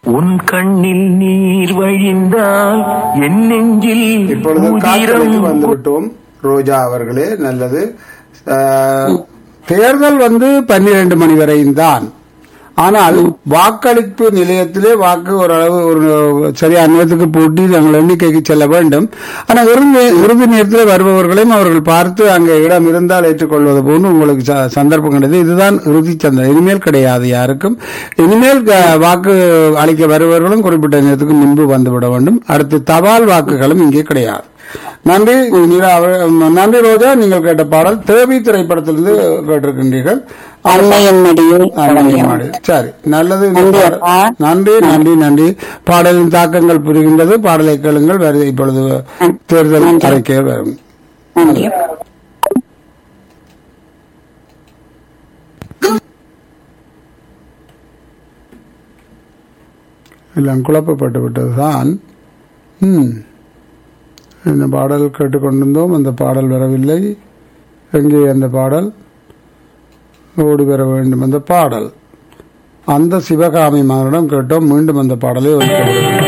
உன் கண்ணில் நீர் வழிந்தால் என் நெஞ்சில் இப்பொழுது உதிரம் காற்றலைக்கு வந்து விட்டோம் ரோஜா அவர்களே நல்லது அஹ், தேர்தல் வந்து பன்னிரண்டு மணி வரையும் தான் ஆனால் வாக்களிப்பு நிலையத்திலே வாக்கு ஓரளவு ஒரு சரியான நேரத்துக்கு பூட்டி தங்கள் எண்ணிக்கைக்கு செல்ல வேண்டும் ஆனால் இறுதி இறுதி நேரத்தில் வருபவர்களையும் அவர்கள் பார்த்து அங்கே இடம் இருந்தால் ஏற்றுக்கொள்வது போன்று உங்களுக்கு ச- சந்தர்ப்பம் கிடையாது இதுதான் இறுதி சந்தர்ப்பம் இனிமேல் கிடையாது யாருக்கும் இனிமேல் அஹ், வாக்கு அளிக்க வருபவர்களும் குறிப்பிட்ட நேரத்துக்கு முன்பு வந்துவிட வேண்டும் அடுத்து தபால் வாக்குகளும் இங்கே கிடையாது நன்றி நீரா அவ- நன்றி ரோஜா நீங்கள் கேட்ட பாடல் தேவி திரைப்படத்திலிருந்து கேட்டிருக்கின்றீர்கள் அன்னையின் மடியில் அன்னையின் மாடு. சரி நல்லது இந்த நன்றி பாடல். அப்பா. நன்றி நன்றி நன்றி பாடலின் தாக்கங்கள் புரிகின்றது பாடலை கேளுங்கள் வேறு இப்பொழுது தேர்தல் அறிக்கை வரும் நன்றி எல்லாம் குழப்பப்பட்டு விட்டதுதான் ம். இந்த பாடல் கேட்டுக்கொண்டிருந்தோம் அந்த பாடல் வரவில்லை எங்கே அந்த பாடல் ஓடி வர வேண்டும் அந்த பாடல் அந்த சிவகாமி மகனிடம் கேட்டோம் மீண்டும் அந்த பாடலை ஒழிக்க